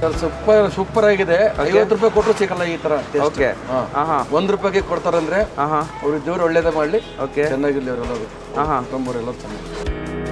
Sir super super ಆಗಿದೆ ಐವತ್ತು ರೂಪಾಯಿ ಕೊಟ್ಟರು ಸಿಗಲ್ಲ ಈ ತರ taste. ಓಕೆ ಹಾ. ಹಾಂ ಹಾಂ ಒಂದ್ ರೂಪಾಯಿಗೆ ಕೊಡ್ತಾರಂದ್ರೆ ಹಾಂ ಹಾಂ ಅವ್ರಿಗೆ ದೇವ್ರು ಒಳ್ಳೇದೇ ಮಾಡ್ಲಿ ಓಕೆ ಚೆನ್ನಾಗಿರ್ಲಿ ಅವರೆಲ್ಲರೂ ಹಾಂ ಹಾಂ ಕುಟುಂಬರೆಲ್ಲರೂ ಚೆನ್ನಾಗಿ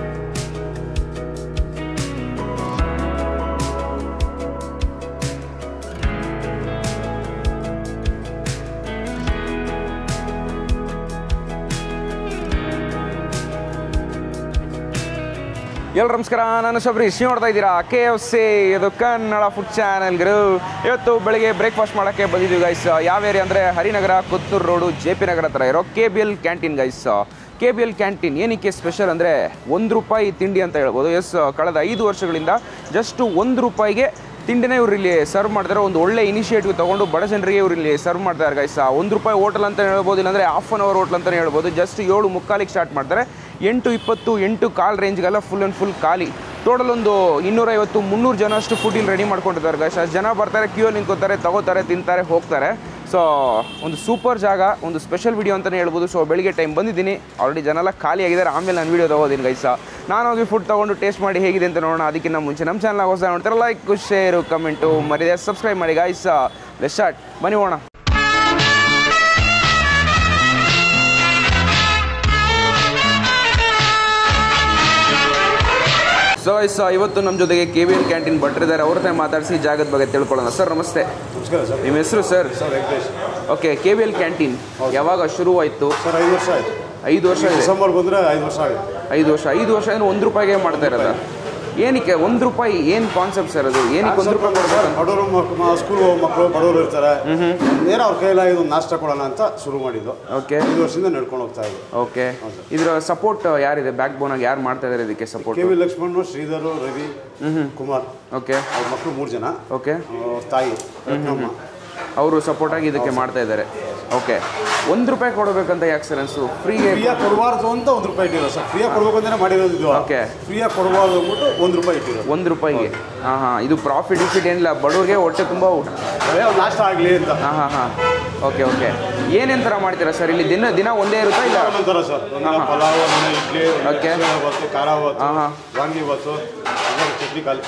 ಎಲ್ರು ನಮಸ್ಕಾರ ನಾನು ಶಬರೀಶ್ ನೀವು ನೋಡ್ತಾ ಇದ್ದೀರಾ ಕೆ ಎಫ್ ಸಿ ಇದು ಕನ್ನಡ ಫುಡ್ ಚಾನೆಲ್ ಗುರು ಇವತ್ತು ಬೆಳಿಗ್ಗೆ ಬ್ರೇಕ್ಫಾಸ್ಟ್ ಮಾಡೋಕ್ಕೆ ಬಂದಿದ್ದೀವಿ ಗೈಸ್ ಯಾವ ಏರಿಯಾ ಅಂದರೆ Harinagara Kothur road J P Nagara ಹತ್ರ ಇರೋ K B L canteen guys K B L canteen ಏನಕ್ಕೆ ಸ್ಪೆಷಲ್ ಅಂದರೆ ಒಂದು ರೂಪಾಯಿ ತಿಂಡಿ ಅಂತ ಹೇಳ್ಬೋದು ಎಸ್ ಕಳೆದ ಐದು ವರ್ಷಗಳಿಂದ ಜಸ್ಟ್ ಒಂದು ರೂಪಾಯಿಗೆ ತಿಂಡಿನೇ ಇವ್ರು ಇಲ್ಲಿ ಸರ್ವ್ ಮಾಡ್ತಾರೆ ಒಂದು ಒಳ್ಳೆ ಇನಿಷಿಯೇಟಿವ್ ತಗೊಂಡು ಬಡ ಜನರಿಗೆ ಇವ್ರು ಇಲ್ಲಿ ಸರ್ವ್ ಮಾಡ್ತಾರೆ ಗೈಸ್ ಒಂದು ರೂಪಾಯಿ ಹೋಟೆಲ್ ಅಂತ ಹೇಳ್ಬೋದು ಇಲ್ಲಾಂದರೆ ಹಾಫ್ ಅನ್ ಅವರ್ ಹೋಟ್ಲ್ ಅಂತಲೇ ಹೇಳ್ಬೋದು ಜಸ್ಟ್ ಏಳು ಮುಕ್ಕಾಲಿಗೆ ಸ್ಟಾರ್ಟ್ ಮಾಡ್ತಾರೆ ಎಂಟು ಇಪ್ಪತ್ತು ಎಂಟು ಕಾಲ್ ರೇಂಜ್ಗೆಲ್ಲ ಫುಲ್ ಆ್ಯಂಡ್ ಫುಲ್ ಖಾಲಿ ಟೋಟಲ್ ಒಂದು ಇನ್ನೂರೈವತ್ತು ಮುನ್ನೂರು ಜನ ಅಷ್ಟು ಫುಡ್ ಇಲ್ಲಿ ರೆಡಿ ಮಾಡ್ಕೊಂಡಿದ್ದಾರೆ ಗೈಸ್ ಅಷ್ಟು ಜನ ಬರ್ತಾರೆ ಕ್ಯೂ ನಿಂತ್ಕೋತಾರೆ ತಗೋತಾರೆ ತಿಂತಾರೆ ಹೋಗ್ತಾರೆ ಸೊ ಒಂದು ಸೂಪರ್ ಜಾಗ ಒಂದು ಸ್ಪೆಷಲ್ ವಿಡಿಯೋ ಅಂತಲೇ ಹೇಳ್ಬೋದು ಸೊ ಬೆಳಿಗ್ಗೆ ಟೈಮ್ ಬಂದಿದ್ದೀನಿ ಆಲ್ರೆಡಿ ಜನ ಎಲ್ಲ ಖಾಲಿ ಆಗಿದ್ದಾರೆ ಆಮೇಲೆ ನಾನು ವೀಡಿಯೋ ತಗೋತೀನಿ ಗೈಸ ನಾನು ಹೋಗಿ ಫುಡ್ ತೊಗೊಂಡು ಟೇಸ್ಟ್ ಮಾಡಿ ಹೇಗಿದೆ ಅಂತ ನೋಡೋಣ ಅದಕ್ಕಿಂತ ಮುಂಚೆ ನಮ್ಮ ಚಾನಲ್ ಹೊಸ ನೋಡ್ತಾರೆ ಲೈಕ್ ಶೇರು ಕಮೆಂಟು ಮರಿದೆ ಸಬ್ಸ್ಕ್ರೈಬ್ ಮಾಡಿ ಗೈಸ ಲೆಸ್ ಸ್ಟಾರ್ಟ್ ಬನ್ನಿ ಹೋಣ ಸೊ ಇಸ್ ಇವತ್ತು ನಮ್ಮ ಜೊತೆಗೆ ಕೆ ವಿ ಎಲ್ ಕ್ಯಾಂಟೀನ್ ಭಟ್ರಿದ್ದಾರೆ ಅವ್ರ ಹತ್ರ ಮಾತಾಡಿಸಿ ಜಾಗದ ಬಗ್ಗೆ ತಿಳ್ಕೊಳ್ಳೋಣ ಸರ್ ನಮಸ್ತೆ ನಮಸ್ಕಾರ ಸರ್ ನಿಮ್ಮ ಹೆಸರು sir sir Venkatesh okay K V L canteen ಯಾವಾಗ ಶುರುವಾಯಿತು ಸರ್ ಐದು ವರ್ಷ ಆಯ್ತು ಐದು ವರ್ಷ ಇದೆ ಡಿಸೆಂಬರ್ ಬಂದರೆ ಐದು ವರ್ಷ ಆಗುತ್ತೆ ಐದು ವರ್ಷ ಐದು ವರ್ಷ ಅಂದ್ರೆ ಒಂದು ರೂಪಾಯಿಗೆ ಮಾಡ್ತಾ ಇರೋದ ಏನಕ್ಕೆ ಒಂದು ರೂಪಾಯಿ ಏನು ಕಾನ್ಸೆಪ್ಟ್ ಸರ್ ಅದು ಏನಕ್ಕೆ ಒಂದು ರೂಪಾಯಿ ಕೊಡ್ಬೇಕು ಬಡವರು ಮಕ್ಕಳು ಸ್ಕೂಲ್ ಹೋಗೋ ಮಕ್ಕಳು ಬಡವರು ಇರ್ತಾರೆ ನೇರ ಅವ್ರ ಕೈಲಾಗಿ ಒಂದು ನಾಷ್ಟ ಕೊಡೋಣ ಅಂತ ಶುರು ಮಾಡಿದ್ದು ಓಕೆ ಐದು ವರ್ಷದಿಂದ ನಡ್ಕೊಂಡು ಹೋಗ್ತಾ ಇದ್ವಿ ಓಕೆ ಇದರ ಸಪೋರ್ಟ್ ಯಾರಿದೆ ಬ್ಯಾಕ್ ಬೋನ್ ಆಗಿ ಯಾರು ಮಾಡ್ತಾ ಇದ್ದಾರೆ ಇದಕ್ಕೆ support K V Lakshman Shridhar Ravi Kumar okay ಅವ್ರ ಮಕ್ಕಳು ಮೂರು ಜನ ಓಕೆ ಅವ್ರ ತಾಯಿ ರತ್ನಮ್ಮ ಅವರು ಸಪೋರ್ಟ್ ಆಗಿ ಇದಕ್ಕೆ ಮಾಡ್ತಾ ಇದ್ದಾರೆ ಓಕೆ ಒಂದು ರೂಪಾಯಿ ಕೊಡಬೇಕಂತ ಯಾಕೆ ಸರ್ ಅನ್ಸು ಫ್ರೀಗೆ ಫ್ರೀಯಾಗಿ ಕೊಡಬಾರ್ದು ಅಂತ ಒಂದು ರೂಪಾಯಿ ಇಟ್ಟಿರೋ ಸರ್ ಫ್ರೀಯಾಗಿ ಕೊಡ್ಬೇಕು ಅಂತಾನೆ ಮಾಡಿರೋದು ಇದು ಓಕೆ ಫ್ರೀಯಾಗಿ ಕೊಡಬಾರ್ದು ಅಂದ್ಬಿಟ್ಟು ಒಂದು ರೂಪಾಯಿ ಇಟ್ಟಿರೋದು ಒಂದು ರೂಪಾಯಿಗೆ ಹಾಂ ಹಾಂ ಇದು ಪ್ರಾಫಿಟ್ ಇಫಿಟ್ ಏನಿಲ್ಲ ಬಡವ್ರಿಗೆ ಹೊಟ್ಟೆ ತುಂಬ ಊಟ ಅದೇ ಒಂದು ನಾಷ್ಟ ಆಗಲಿ ಅಂತ ಹಾಂ ಹಾಂ ಹಾಂ ಓಕೆ ಓಕೆ ಏನೇನು ಥರ ಮಾಡ್ತೀರಾ ಸರ್ ಇಲ್ಲಿ ದಿನ ದಿನ ಒಂದೇ ಇರುತ್ತಾ ಇಲ್ಲ ಒಂದೊಂಥರ ಸರ್ ಒಂದಿನ ಪಲಾವ್ ಒಂದಿನ ಇಡ್ಲಿ ಒಂದಿನ ಓಕೆ. ಬಿಸಿಬೇಳೆ ಬಾತು ಖಾರ ಬಾತು ಹಾ, ಹಾ. ವಾಂಗಿ ಬಾತು ಒಂದಿನ ಚಟ್ನಿ ಖಾಲಿ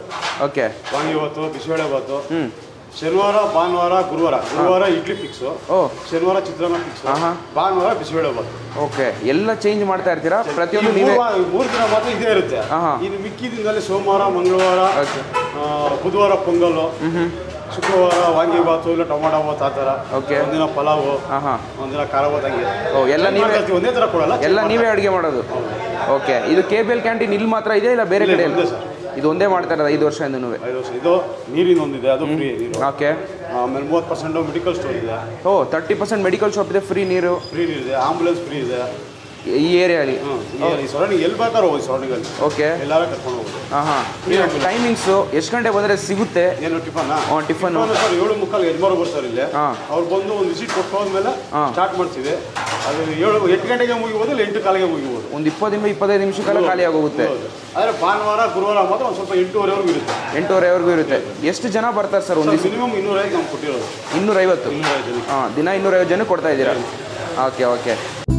ಓಕೆ ವಾಂಗಿ ಬಾತು ಬಿಸಿಬೇಳೆ ಬಾತು ಹ್ಞೂ ಶನಿವಾರ ಭಾನುವಾರ ಗುರುವಾರ ಗುರುವಾರ ಇಡ್ಲಿ ಫಿಕ್ಸು ಓ ಶನಿವಾರ ಚಿತ್ರಾನ್ನ ಫಿಕ್ಸು ಆಹಾ. ಭಾನುವಾರ ಬಿಸಿಬೇಳೆ ಬಾತು ಓಕೆ ಎಲ್ಲ ಚೇಂಜ್ ಮಾಡ್ತಾ ಇರ್ತೀರಾ ಈ ಪ್ರತಿಯೊಂದು ಮೂರು ನೀವೇ ವಾ- ಮೂರು ದಿನ ಮಾತ್ರ ಇದೇ ಇರುತ್ತೆ ಆಹಾ. ಇನ್ನು ಮಿಕ್ಕಿದ ದಿನದಲ್ಲಿ ಸೋಮವಾರ ಮಂಗಳವಾರ ಓಕೆ ಆ, ಬುಧವಾರ ಪೊಂಗಲ್ಲು ಶುಕ್ರವಾರ ವಾಂಗಿ ಬಾತು ಇಲ್ಲ ಟೊಮಾಟೊ ಬಾತ್ ಆ ಥರ ಓಕೆ. ಒಂದಿನ ಪಲಾವು ಹಾಂ ಹಾಂ ಒಂದಿನ ಖಾರ ಬಾತ್ ಹಂಗೆ ಓ ಎಲ್ಲ Change ನೀವೇ ಮಾಡ್ತಾ ಇರ್ತೀವಿ, ಒಂದೇ ಥರ ಕೊಡಲ್ಲ ಎಲ್ಲ ನೀವೇ ಅಡುಗೆ ಮಾಡೋದು ಓಕೆ ಇದು ಕೆ ಬಿ ಎಲ್ ಕ್ಯಾಂಟೀನ್ ಇಲ್ಲಿ ಮಾತ್ರ ಇದೆಯಾ ಇಲ್ಲ ಬೇರೆ ಇಲ್ಲೇ ಕಡೆ ಒಂದೇ ಸರ್. ಇದು ಒಂದೇ ಮಾಡ್ತಾ ಇರೋದು ಐದು ವರ್ಷದಿಂದನೂ ಐದು ವರ್ಷ ಇದು ನೀರಿನ ಒಂದಿದೆ ಅದು ಫ್ರೀ ನೀರು ಓಕೆ ಆಮೇಲೆ ಮೂವತ್ತು ಪರ್ಸೆಂಟ್ ಮೆಡಿಕಲ್ ಸ್ಟೋರ್ ಇದೆ ಓ ತರ್ಟಿ ಪರ್ಸೆಂಟ್ ಮೆಡಿಕಲ್ ಶಾಪ್ ಇದೆ ಫ್ರೀ ನೀರು ಫ್ರೀ ನೀರು ಇದೆ ಆಂಬುಲೆನ್ಸ್ ಫ್ರೀ ಇದೆ ಈ ಏರಿಯಾಲಿ ಹ್ಮ್. ಈ ಸರೌಂಡಿಂಗ್ ಎಲ್ಲಿ ಬೇಕಾದ್ರೂ ಹೋಗಿ ಸರೌಂಡಿಂಗಲ್ಲಿ ಓಕೆ ಎಲ್ಲಾರ ಕರ್ಕೊಂಡು ಹೋಗೋದು ಹಾಂ ಹಾಂ ಟೈಮಿಂಗ್ಸು ಎಷ್ಟು ಗಂಟೆ ಬಂದರೆ ಸಿಗುತ್ತೆ ಏನು ಟಿಫನ್ ಹ್ಞೂ ಟಿಫನ್ ಸರ್ ಏಳು ಮುಕ್ಕಾಲು ಯಜಮಾನ ಬರ್ತಾರೆ ಇಲ್ಲಿ ಹಾ. ಅವ್ರು ಬಂದು ಒಂದು ವಿಸಿಟ್ ಕೊಟ್ಟು ಹೋದ್ಮೇಲೆ ಹಾ. ಸ್ಟಾರ್ಟ್ ಮಾಡ್ತೀವಿ ಅದು ಏಳು ಎಂಟು ಗಂಟೆಗೆ ಮುಗಿಬೋದು ಇಲ್ಲ ಎಂಟು ಕಾಲಿಗೆ ಮುಗಿಬೋದು ಒಂದು ಇಪ್ಪತ್ತರಿಂದ ಇಪ್ಪತ್ತೈದು ನಿಮಿಷಕ್ಕೆಲ್ಲ ಖಾಲಿ ಆಗೋಗುತ್ತೆ ಹೌದು. ಆದರೆ ಭಾನುವಾರ ಗುರುವಾರ ಮಾತ್ರ ಒಂದು ಸ್ವಲ್ಪ ಎಂಟೂವರೆವರೆಗೂ ಇರುತ್ತೆ ಎಂಟೂವರೆವರೆಗೂ ಇರುತ್ತೆ ಎಷ್ಟು ಜನ ಬರ್ತಾರೆ ಸರ್ ಒಂದು ದಿವಸ ಮಿನಿಮಮ್ ಇನ್ನೂರೈದು ನಾವು ಕೊಟ್ಟಿರೋದು ಇನ್ನೂರೈವತ್ತು ಇನ್ನೂರೈದು ಜನ ಹಾಂ ದಿನ ಇನ್ನೂರೈವತ್ತು ಜನ ಕೊಡ್ತಾ ಇದ್ದೀರಾ ಓಕೆ ಓಕೆ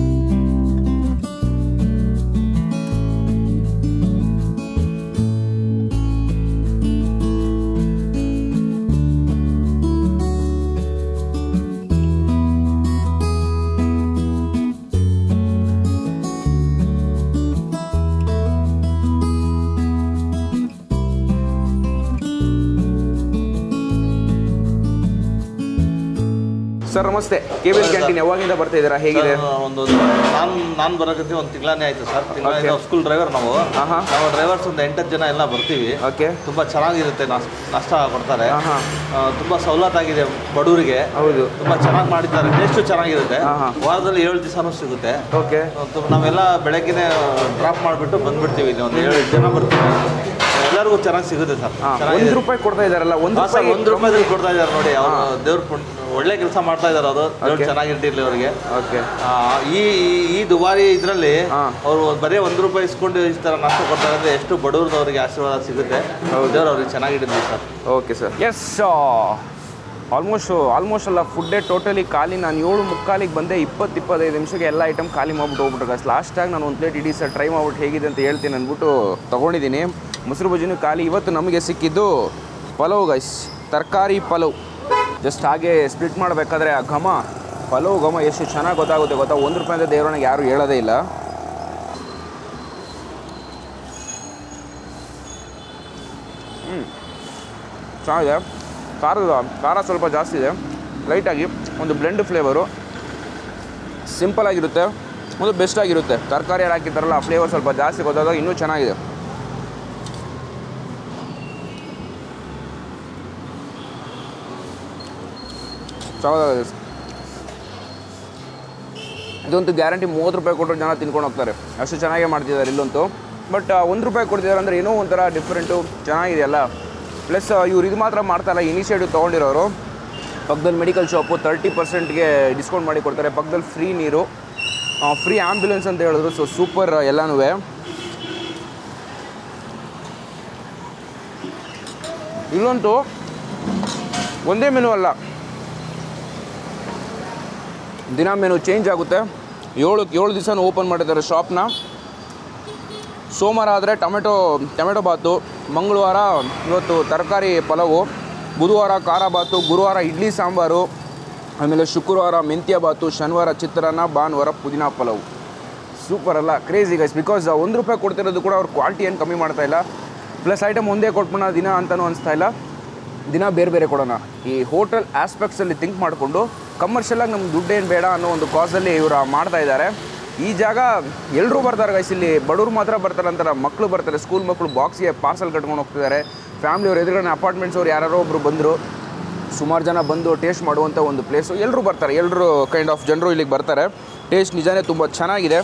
ಸರ್ ನಮಸ್ತೆ ಕೆ ವಿ ಎಲ್ ಕ್ಯಾಂಟೀನ್ ಯಾವಾಗಿಂದ ಬರ್ತಾ ಇದ್ದೀರಾ ಹೇಗಿದೆ ಸರ್, ಒಂದು ನಾನು ನಾನು ಬರೋಕಂತ ಒಂದು ತಿಂಗಳೇ ಆಯ್ತು ಸರ್ ತಿಂಗಳ ನಾವು ಸ್ಕೂಲ್ ಡ್ರೈವರ್ ನಾವು ಆಹಾ. ನಾವು ಡ್ರೈವರ್ಸ್ ಒಂದು ಎಂಟತ್ತು ಜನ ಎಲ್ಲ ಬರ್ತೀವಿ ಓಕೆ ತುಂಬಾ ಚೆನ್ನಾಗಿರುತ್ತೆ ನಾಸ್- ನಾಷ್ಟ ಕೊಡ್ತಾರೆ ಆಹಾ. ಆ, ತುಂಬಾ ಸವಲತ್ತಾಗಿದೆ ಬಡವರಿಗೆ ಹೌದು ತುಂಬಾ ಚೆನ್ನಾಗಿ ಮಾಡಿದ್ದಾರೆ ಟೇಸ್ಟು ಚೆನ್ನಾಗಿರುತ್ತೆ ಆಹಾ. ವಾರದಲ್ಲಿ ಏಳು ದಿವಸನೂ ಸಿಗುತ್ತೆ ಓಕೆ ಆ, ತು- ನಾವೆಲ್ಲ ಬೆಳಗ್ಗೆನೆ ಡ್ರಾಪ್ ಮಾಡಿಬಿಟ್ಟು ಬಂದ್ಬಿಡ್ತೀವಿ ಇಲ್ಲಿ ಒಂದು ಏಳು ಜನ ಬರ್ತೀವಿ ಎಲ್ಲರಿಗೂ ಚೆನ್ನಾಗಿ ಸಿಗುತ್ತೆ ಸರ್ ಹಾಂ ಚೆನ್ನಾಗಿದೆ ಒಂದು ರೂಪಾಯಿ ಕೊಡ್ತಾ ಇದ್ದಾರಲ್ಲ ಒಂದು ಹಾ, ಸರ್ ರೂಪಾಯಿ ಒಂದು ರೂಪಾಯಿದಲ್ಲಿ ಕೊಡ್ತಾ ಇದ್ದಾರೆ ನೋಡಿ ಅವರು ದೇವ್ರ ಪುಣ್- ಒಳ್ಳೆ ಕೆಲಸ ಮಾಡ್ತಾ ಇದ್ದಾರೆ ಅದು ದೇವ್ರು Okay. ಚೆನ್ನಾಗಿಟ್ಟಿರ್ಲಿ ಅವರಿಗೆ ಓಕೆ ಆ, ಈ ಈ- ಈ ದುಬಾರಿ ಇದರಲ್ಲಿ ಹಾ. ಅವರು ಬರೀ ಒಂದು ರೂಪಾಯಿ ಇಸ್ಕೊಂಡು ಈ ಥರ ನಾಷ್ಟ ಕೊಡ್ತಾರೆ ಅಂದರೆ ಎಷ್ಟು ಬಡವ್ರದವ್ರಿಗೆ ಆಶೀರ್ವಾದ ಸಿಗುತ್ತೆ ದೇವ್ರು ಅವ್ರಿಗೆ ಚೆನ್ನಾಗಿಟ್ಟಿದ್ವಿ sir okay sir yes almost almost ಅಲ್ಲ ಫುಡ್ಡೇ ಟೋಟಲಿ ಖಾಲಿ ನಾನು ಏಳು ಮುಕ್ಕಾಲಿಗೆ ಬಂದೆ ಇಪ್ಪತ್ತು ಇಪ್ಪತ್ತೈದು ನಿಮಿಷಕ್ಕೆ ಎಲ್ಲ ಐಟಮ್ ಖಾಲಿ ಮಾಡ್ಬಿಟ್ಟು ಹೋಗ್ಬಿಟ್ರು ಗಸ್ ಲಾಸ್ಟಾಗಿ ನಾನು ಒಂದು ಪ್ಲೇಟ್ ಇಡೀ ಸರ್ ಟ್ರೈ ಮಾಡ್ಬಿಟ್ಟು ಹೇಗಿದೆ ಅಂತ ಹೇಳ್ತೀನಿ ಅಂದ್ಬಿಟ್ಟು ತೊಗೊಂಡಿದ್ದೀನಿ ಮೊಸರು ಬಜ್ಜಿನೂ ಖಾಲಿ ಇವತ್ತು ನಮಗೆ ಸಿಕ್ಕಿದ್ದು ಪಲಾವ್ ಗೈಸ್ ತರಕಾರಿ ಪಲಾವ್ ಜಸ್ಟ್ ಹಾಗೆ ಸ್ಪ್ಲಿಟ್ ಮಾಡಬೇಕಾದ್ರೆ ಆ ಘಮ ಪಲಾವ್ ಘಮ ಎಷ್ಟು ಚೆನ್ನಾಗಿ ಗೊತ್ತಾಗುತ್ತೆ ಗೊತ್ತಾ ಒಂದು ರೂಪಾಯಿ ಅಂದರೆ ದೇವರನಿಗೆ ಯಾರು ಹೇಳೋದೇ ಇಲ್ಲ ಹ್ಞೂ ಚೆನ್ನಾಗಿದೆ ಖಾರದ ಖಾರ ಸ್ವಲ್ಪ ಜಾಸ್ತಿ ಇದೆ ಲೈಟಾಗಿ ಒಂದು ಬ್ಲೆಂಡ್ ಫ್ಲೇವರು ಸಿಂಪಲ್ ಆಗಿರುತ್ತೆ ಒಂದು ಬೆಸ್ಟ್ ಆಗಿರುತ್ತೆ ತರಕಾರಿ ಎಲ್ಲ ಹಾಕಿರ್ತಾರಲ್ಲ ಆ ಫ್ಲೇವರ್ ಸ್ವಲ್ಪ ಜಾಸ್ತಿ ಗೊತ್ತಾದಾಗ ಇನ್ನೂ ಚೆನ್ನಾಗಿದೆ ಚೆನ್ನಾಗಿದೆ ಇದಂತೂ ಗ್ಯಾರಂಟಿ ಮೂವತ್ತು ರೂಪಾಯಿ ಕೊಟ್ಟರು ಜನ ತಿನ್ಕೊಂಡು ಹೋಗ್ತಾರೆ ಅಷ್ಟು ಚೆನ್ನಾಗೇ ಮಾಡ್ತಿದ್ದಾರೆ ಇಲ್ಲಂತೂ ಬಟ್ ಒಂದು ರೂಪಾಯಿ ಕೊಡ್ತಿದ್ದಾರೆ ಅಂದರೆ ಏನೋ ಒಂಥರ ಡಿಫ್ರೆಂಟು ಚೆನ್ನಾಗಿದೆಯಲ್ಲ ಪ್ಲಸ್ ಇವ್ರು ಇದು ಮಾತ್ರ ಮಾಡ್ತಾರಲ್ಲ ಇನಿಷಿಯೇಟಿವ್ ತೊಗೊಂಡಿರೋರು ಪಕ್ಕದಲ್ಲಿ ಮೆಡಿಕಲ್ ಶಾಪು ತರ್ಟಿ ಪರ್ಸೆಂಟ್ಗೆ ಡಿಸ್ಕೌಂಟ್ ಮಾಡಿ ಕೊಡ್ತಾರೆ ಪಕ್ಕದಲ್ಲಿ ಫ್ರೀ ನೀರು ಫ್ರೀ ಆ್ಯಂಬ್ಯುಲೆನ್ಸ್ ಅಂತ ಹೇಳಿದ್ರು ಸೊ ಸೂಪರ್ ಎಲ್ಲನೂ ಇಲ್ಲಂತೂ ಒಂದೇ ಮೆನು ಅಲ್ಲ ದಿನ ಮೆನು ಚೇಂಜ್ ಆಗುತ್ತೆ ಏಳು ಏಳು ದಿವಸ ಓಪನ್ ಮಾಡಿದ್ದಾರೆ ಶಾಪ್ನ ಸೋಮವಾರ ಆದರೆ ಟೊಮೆಟೊ ಟೊಮೆಟೊ ಬಾತು ಮಂಗಳವಾರ ಇವತ್ತು ತರಕಾರಿ ಪಲಾವು ಬುಧವಾರ ಖಾರ ಬಾತು ಗುರುವಾರ ಇಡ್ಲಿ ಸಾಂಬಾರು ಆಮೇಲೆ ಶುಕ್ರವಾರ ಮೆಂತ್ಯ ಬಾತು ಶನಿವಾರ ಚಿತ್ರಾನ್ನ ಭಾನುವಾರ ಪುದೀನ ಪಲಾವು ಸೂಪರ್ ಅಲ್ಲ ಕ್ರೇಜಿ ಗೈಸ್ ಬಿಕಾಸ್ ಒಂದು ರೂಪಾಯಿ ಕೊಡ್ತಿರೋದು ಕೂಡ ಅವ್ರು ಕ್ವಾಲಿಟಿ ಏನು ಕಮ್ಮಿ ಮಾಡ್ತಾ ಇಲ್ಲ ಪ್ಲಸ್ ಐಟಮ್ ಒಂದೇ ಕೊಟ್ಬಿಡೋಣ ದಿನ ಅಂತಲೂ ಅನಿಸ್ತಾ ಇಲ್ಲ ದಿನ ಬೇರೆ ಬೇರೆ ಕೊಡೋಣ ಈ ಹೋಟೆಲ್ ಆಸ್ಪೆಕ್ಟ್ಸಲ್ಲಿ ಥಿಂಕ್ ಮಾಡಿಕೊಂಡು ಕಮರ್ಷಿಯಲಾಗಿ ನಮ್ಗೆ ದುಡ್ಡೇನು ಬೇಡ ಅನ್ನೋ ಒಂದು ಕಾಸಲ್ಲಿ ಇವರು ಮಾಡ್ತಾ ಇದ್ದಾರೆ ಈ ಜಾಗ ಎಲ್ಲರೂ ಬರ್ತಾರೆ ಗೈಸ್ ಇಲ್ಲಿ ಬಡವ್ರು ಮಾತ್ರ ಬರ್ತಾರೆ ಅಂತಾರೆ ಮಕ್ಕಳು ಬರ್ತಾರೆ ಸ್ಕೂಲ್ ಮಕ್ಕಳು ಬಾಕ್ಸ್ಗೆ ಪಾರ್ಸಲ್ ಕಟ್ಕೊಂಡು ಹೋಗ್ತಿದ್ದಾರೆ ಫ್ಯಾಮಿಲಿಯವ್ರು ಎದುರುಗಡೆ ಅಪಾರ್ಟ್ಮೆಂಟ್ಸ್ ಅವ್ರು ಯಾರೋ ಒಬ್ಬರು ಬಂದರು ಸುಮಾರು ಜನ ಬಂದು ಟೇಸ್ಟ್ ಮಾಡುವಂಥ ಒಂದು ಪ್ಲೇಸು ಎಲ್ಲರೂ ಬರ್ತಾರೆ ಎಲ್ಲರೂ ಕೈಂಡ್ ಆಫ್ ಜನರು ಇಲ್ಲಿಗೆ ಬರ್ತಾರೆ ಟೇಸ್ಟ್ ನಿಜಾನೇ ತುಂಬ ಚೆನ್ನಾಗಿದೆ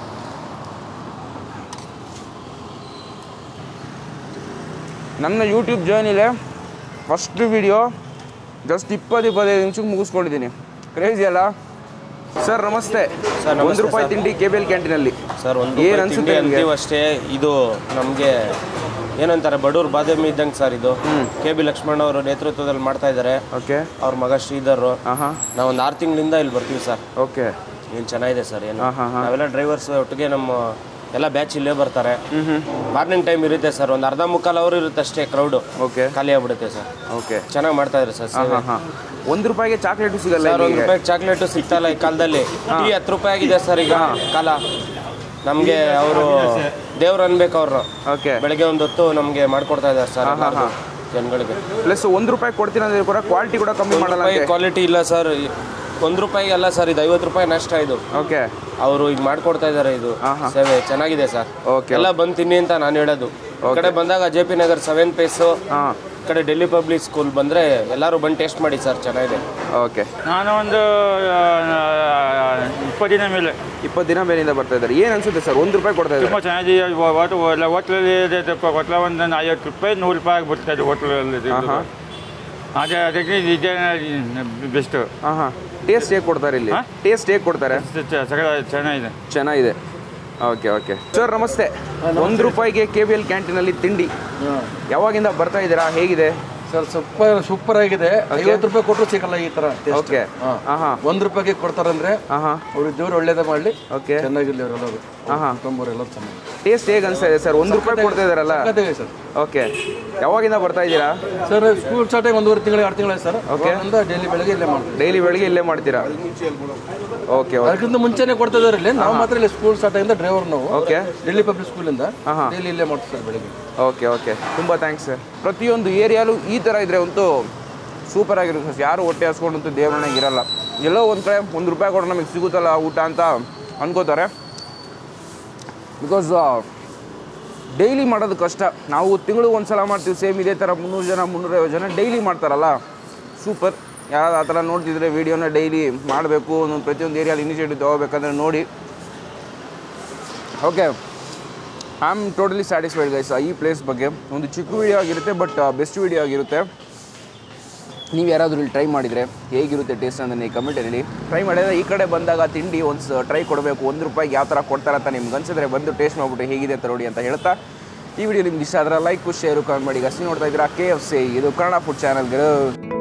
ನನ್ನ ಯೂಟ್ಯೂಬ್ ಜರ್ನಿಲೇ ಫಸ್ಟ್ ವಿಡಿಯೋ ಜಸ್ಟ್ ಇಪ್ಪತ್ತು ಇಪ್ಪತ್ತೈದು ನಿಮಿಷಕ್ಕೆ ಮುಗಿಸ್ಕೊಂಡಿದ್ದೀನಿ ಕ್ರೇಜಿ ಅಲ್ಲ ಸರ್ ನಮಸ್ತೆ ಸರ್, ನಮಸ್ತೆ ಒಂದು ರೂಪಾಯಿ ಸರ್. ತಿಂಡಿ ಕೆ ಬಿ ಎಲ್ ಕ್ಯಾಂಟೀನಲ್ಲಿ ಸರ್ ಒಂದು ಏನ್ ರೂಪಾಯಿ ಅನ್ಸುತ್ತೆ ತಿಂಡಿ ನಿಮ್ಗೆ? ಅಂತೀವಿ ಅಷ್ಟೇ ಇದು ನಮಗೆ ಏನಂತಾರೆ ಬಡವ್ರ ಬಾದಾಮಿ ಇದ್ದಂಗೆ ಸರ್ ಇದು ಕೆ ಬಿ ಲಕ್ಷ್ಮಣ ಅವರು ನೇತೃತ್ವದಲ್ಲಿ ಮಾಡ್ತಾ ಇದ್ದಾರೆ ಓಕೆ ಅವ್ರ ಮಗ ಶ್ರೀಧರ್ ಹಾಂ ಹಾಂ ನಾವು ಒಂದು ಆರು ತಿಂಗಳಿಂದ ಇಲ್ಲಿ ಬರ್ತೀವಿ ಸರ್ ಓಕೆ ಏನು ಚೆನ್ನಾಗಿದೆ ಸರ್ ಏನು ಹಾ, ಹಾ, ಹಾ. ನಾವೆಲ್ಲ ಡ್ರೈವರ್ಸ್ ಒಟ್ಟಿಗೆ ನಮ್ಮ ಎಲ್ಲ ಬ್ಯಾಚ್ ಇಲ್ಲೇ ಬರ್ತಾರೆ ಮಾರ್ನಿಂಗ್ ಟೈಮ್ ಇರುತ್ತೆ ಸರ್ ಒಂದು ಅರ್ಧ ಮುಕ್ಕಾಲು ಅವರು ಇರುತ್ತೆ ಅಷ್ಟೇ ಕ್ರೌಡು ಓಕೆ ಖಾಲಿ ಆಗ್ಬಿಡುತ್ತೆ ಸರ್ ಓಕೆ ಚೆನ್ನಾಗಿ ಮಾಡ್ತಾ ಇದ್ದಾರೆ ಸರ್ ಹಾಂ ಸೇವೆ. ಹಾಂ ಹಾಂ ಒಂದು ರೂಪಾಯಿಗೆ ಚಾಕ್ಲೇಟು ಸಿಗಲ್ಲ ಸರ್ ಒಂದು ಇಲ್ಲಿಗೆ. ರೂಪಾಯಿ ಚಾಕ್ಲೇಟು ಸಿಗ್ತಲ್ಲ ಈ ಕಾಲದಲ್ಲಿ ಟೀ ಹತ್ತು ರೂಪಾಯಿ ಆಗಿದೆ ಸರ್ ಈಗ ಕಾಲ ನಮಗೆ ಅವರು ದೇವ್ರು ಅನ್ಬೇಕು ಅವ್ರನ್ನ ಓಕೆ ಬೆಳಗ್ಗೆ ಒಂದು ಹೊತ್ತು ನಮಗೆ ಮಾಡ್ಕೊಡ್ತಾ ಇದ್ದಾರೆ ಸರ್ ಎಲ್ಲಾರ್ಗೂ, ಜನಗಳಿಗೆ ಪ್ಲಸ್ ಒಂದು ರೂಪಾಯಿ ಕೊಡ್ತೀನಿ ಅಂದ್ರೆ ಕೂಡ ಕ್ವಾಲಿಟಿ ಕೂಡ ಕಮ್ಮಿ ಮಾಡಲ್ಲ ರೂಪಾಯಿ ಕ್ವಾಲಿಟಿ ಇಲ್ಲ ಸರ್ ಒಂದು ರೂಪಾಯಿಗೆ ಅಲ್ಲ ಸರ್ ಇದು ಐವತ್ತು ರೂಪಾಯಿ ನಷ್ಟ ಇದು ಓಕೆ ಅವರು ಈಗ ಮಾಡ್ಕೊಡ್ತಾ ಇದ್ದಾರೆ ಇದು ಸೇವೆ ಚೆನ್ನಾಗಿದೆ ಸರ್ Okay. ಎಲ್ಲ ಬಂದು ತಿನ್ನಿ ಅಂತ ನಾನು ಹೇಳೋದು ಈ ಕಡೆ ಬಂದಾಗ J P Nagar seven phase ಹಾಂ ಈ ಕಡೆ ಡೆಲ್ಲಿ ಪಬ್ಲಿಕ್ ಸ್ಕೂಲ್ ಬಂದರೆ ಎಲ್ಲರೂ ಬಂದು ಟೇಸ್ಟ್ ಮಾಡಿ ಸರ್ ಚೆನ್ನಾಗಿದೆ ಓಕೆ ನಾನು ಒಂದು ಇಪ್ಪತ್ತು ದಿನ ಮೇಲೆ ಇಪ್ಪತ್ತು ದಿನ ಮೇಲಿಂದ ಬರ್ತಾ ಇದ್ದಾರೆ ಏನು ಅನ್ಸುತ್ತೆ ಸರ್ ಒಂದು ರೂಪಾಯಿ ಕೊಡ್ತಾ ಇದ್ದಾರೆ ತುಂಬ ಚೆನ್ನಾಗಿದೆ ಹೋಟೆಲ್ ಹೋಟ್ಲಲ್ಲಿ ಹೋಟ್ಲ ಒಂದು ಐವತ್ತು ರೂಪಾಯಿ ನೂರು ರೂಪಾಯಿ ಆಗ್ಬಿಡ್ತದೆ ಹೋಟ್ಲಲ್ಲಿ ಆಹಾ. ಅದೇ ಅದಕ್ಕೆ ಇದೇ ಬೆಸ್ಟು ಹಾಂ ಹಾಂ ಟೇಸ್ಟ್ ಹೇಗೆ ಕೊಡ್ತಾರೆ ಇಲ್ಲಿ ಹಾ? ಟೇಸ್ಟ್ ಹೇಗೆ ಕೊಡ್ತಾರೆ ಸಗಳ ಚೆನ್ನಾಗಿದೆ ಚೆನ್ನಾಗಿದೆ ಓಕೆ ಓಕೆ ಸರ್ ನಮಸ್ತೆ ಒಂದು ರೂಪಾಯಿಗೆ ಕೆ ಬಿ ಎಲ್ ಕ್ಯಾಂಟೀನಲ್ಲಿ ತಿಂಡಿ ಯಾವಾಗಿಂದ ಬರ್ತಾ ಇದ್ದೀರಾ ಹೇಗಿದೆ ಸರ್ ಸೂಪರ್ ಸೂಪರ್ ಆಗಿದೆ ಐವತ್ತು ರೂಪಾಯಿ ಕೊಟ್ಟರು ಸಿಗಲ್ಲ ಈ ತರ taste. ಓಕೆ ಹಾ. ಹಾಂ ಹಾಂ ಒಂದ್ ರೂಪಾಯಿಗೆ ಕೊಡ್ತಾರಂದ್ರೆ ಹಾಂ ಹಾಂ ಅವ್ರಿಗೆ ದೇವ್ರು ಒಳ್ಳೇದೇ ಮಾಡ್ಲಿ ಓಕೆ ಚೆನ್ನಾಗಿರ್ಲಿ ಅವರೆಲ್ಲರೂ ಆಹಾ. ಕುಟುಂಬರೆಲ್ಲ ಚೆನ್ನಾಗಿ ಟೇಸ್ಟ್ ಹೇಗೆ ಅನಿಸ್ತಾ ಇದೆ ಸರ್ ಒಂದು ರೂಪಾಯಿ ಕೊಡ್ತಾ ಇದ್ದಾರಲ್ಲ ಸಖತ್ತಾಗಿದೆ ಸರ್ ಓಕೆ ಯಾವಾಗಿಂದ ಬರ್ತಾ ಇದ್ದೀರಾ ಸರ್ ಸ್ಕೂಲ್ ಸ್ಟಾರ್ಟ್ ಆಗಿ ಒಂದೂವರೆ ತಿಂಗಳು ಎರಡು ತಿಂಗಳು ಸರ್ Okay. ಅವಾಗಿಂದ ಡೈಲಿ ಬೆಳಗ್ಗೆ ಇಲ್ಲೇ ಮಾಡ್ತೀವಿ ಡೈಲಿ ಬೆಳಿಗ್ಗೆ ಇಲ್ಲೇ ಮಾಡ್ತೀರಾ ಓಕೆ ಓಕೆ ಅದಕ್ಕಿಂತ ಮುಂಚೆನೆ ಕೊಡ್ತಾ ಇದಾರೆ ಇಲ್ಲಿ ನಾವು ಮಾತ್ರ ಇಲ್ಲಿ ಸ್ಕೂಲ್ ಸ್ಟಾರ್ಟ್ ಆಗಿಂದ ಡ್ರೈವರ್ ನಾವು ಓಕೆ ಡೆಲ್ಲಿ ಪಬ್ಲಿಕ್ ಸ್ಕೂಲಿಂದ ಆಹಾ. ಡೈಲಿ ಇಲ್ಲೇ ಮಾಡ್ತೀವಿ ಸರ್ ಬೆಳಗ್ಗೆ ಓಕೆ ಓಕೆ ತುಂಬ ಥ್ಯಾಂಕ್ಸ್ ಸರ್ ಪ್ರತಿಯೊಂದು ಏರಿಯಾಲು ಈ ಥರ ಇದ್ರೆ ಅಂತೂ ಸೂಪರ್ ಆಗಿರುತ್ತೆ ಸರ್ ಯಾರು ಹೊಟ್ಟೆ ಹಸ್ಕೊಂಡಂತೂ ದೇವರನ್ನಾಗ ಇರಲ್ಲ ಎಲ್ಲೋ ಒಂದು ಕಡೆ ಒಂದು ರೂಪಾಯಿ ಕೊಟ್ಟರೆ ನಮಗೆ ಸಿಗುತ್ತಲ್ಲ ಊಟ ಅಂತ ಅನ್ಕೋತಾರೆ ಬಿಕಾಸ್ ಡೈಲಿ ಮಾಡೋದು ಕಷ್ಟ ನಾವು ತಿಂಗಳು ಒಂದು ಸಲ ಮಾಡ್ತೀವಿ ಸೇಮ್ ಇದೇ ಥರ ಮುನ್ನೂರು ಜನ ಮುನ್ನೂರೈವತ್ತು ಜನ ಡೈಲಿ ಮಾಡ್ತಾರಲ್ಲ ಸೂಪರ್ ಯಾರು ಆ ಥರ ನೋಡ್ತಿದ್ರೆ ವೀಡಿಯೋನ ಡೈಲಿ ಮಾಡಬೇಕು ಒಂದೊಂದು ಪ್ರತಿಯೊಂದು ಏರಿಯಾಲಿ ಇನಿಷಿಯೇಟಿವ್ ತೊಗೋಬೇಕಂದ್ರೆ ನೋಡಿ okay I am totally satisfied guys ಈ ಪ್ಲೇಸ್ ಬಗ್ಗೆ ಒಂದು ಚಿಕ್ಕ ವಿಡಿಯೋ ಆಗಿರುತ್ತೆ ಬಟ್ ಬೆಸ್ಟ್ ವಿಡಿಯೋ ಆಗಿರುತ್ತೆ ನೀವು ಯಾರಾದರೂ ಇಲ್ಲಿ ಟ್ರೈ ಮಾಡಿದರೆ ಹೇಗಿರುತ್ತೆ ಟೇಸ್ಟ್ ಅಂತ ನೀವು ಕಮೆಂಟಲ್ಲಿ ಟ್ರೈ ಮಾಡಿದರೆ ಈ ಕಡೆ ಬಂದಾಗ ತಿಂಡಿ ಒಂದು ಟ್ರೈ ಕೊಡಬೇಕು ಒಂದು ರೂಪಾಯಿಗೆ ಯಾವ ಥರ ಕೊಡ್ತಾರೆ ಅಂತ ನಿಮ್ಗೆ ಅನ್ಸಿದ್ರೆ ಬಂದು ಟೇಸ್ಟ್ ಮಾಡಿಬಿಟ್ಟು ಹೇಗಿದೆ ಅಂತ ನೋಡಿ ಅಂತ ಹೇಳ್ತಾ ಈ ವಿಡಿಯೋ ನಿಮ್ಗೆ ಇಷ್ಟ ಆದರೆ ಲೈಕ್ ಶೇರು ಕಮೆಂಟ್ ಮಾಡಿ ಈಗ ಅಷ್ಟೇ ನೋಡ್ತಾ ಇದ್ದೀರಾ ಕೆ ಎಫ್ ಸಿ ಇದು ಕನ್ನಡ ಫುಡ್ ಚಾನಲ್ಗಳು